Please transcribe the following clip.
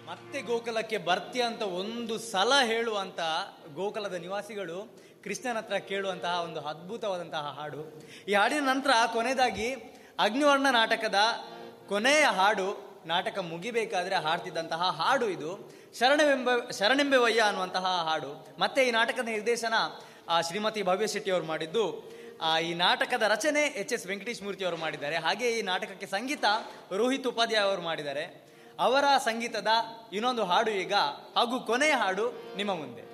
ಮತ್ತೆ ಗೋಕುಲಕ್ಕೆ ಬರ್ತೀಯ ಅಂತ ಒಂದು ಸಲ ಹೇಳುವಂತ ಗೋಕುಲದ ನಿವಾಸಿಗಳು ಕೃಷ್ಣನ ಹತ್ರ ಕೇಳುವಂತಹ ಒಂದು ಅದ್ಭುತವಾದಂತಹ ಹಾಡು ಈ ಹಾಡಿನ ನಂತರ ಕೊನೆಯದಾಗಿ ಅಗ್ನಿವರ್ಣ ನಾಟಕದ ಕೊನೆಯ ಹಾಡು ನಾಟಕ ಮುಗಿಬೇಕಾದ್ರೆ ಹಾಡ್ತಿದ್ದಂತಹ ಹಾಡು ಇದು ಶರಣವೆಂಬ ಶರಣೆಂಬೆವಯ್ಯ ಅನ್ನುವಂತಹ ಹಾಡು ಮತ್ತೆ ಈ ನಾಟಕದ ನಿರ್ದೇಶನ ಆ, ಶ್ರೀಮತಿ ಭವ್ಯ ಶೆಟ್ಟಿ ಅವರು ಮಾಡಿದ್ದು ಆ, ಈ ನಾಟಕದ ರಚನೆ ಎಚ್ ಎಸ್ ವೆಂಕಟೇಶ್ ಮೂರ್ತಿ ಅವರು ಮಾಡಿದ್ದಾರೆ ಹಾಗೆ ಈ ನಾಟಕಕ್ಕೆ ಸಂಗೀತ ರೋಹಿತ್ ಉಪಾಧ್ಯಾಯ ಅವರು ಮಾಡಿದ್ದಾರೆ ಅವರ ಸಂಗೀತದ ಇನ್ನೊಂದು ಹಾಡು ಈಗ ಹಾಗೂ ಕೊನೆಯ ಹಾಡು ನಿಮ್ಮ ಮುಂದೆ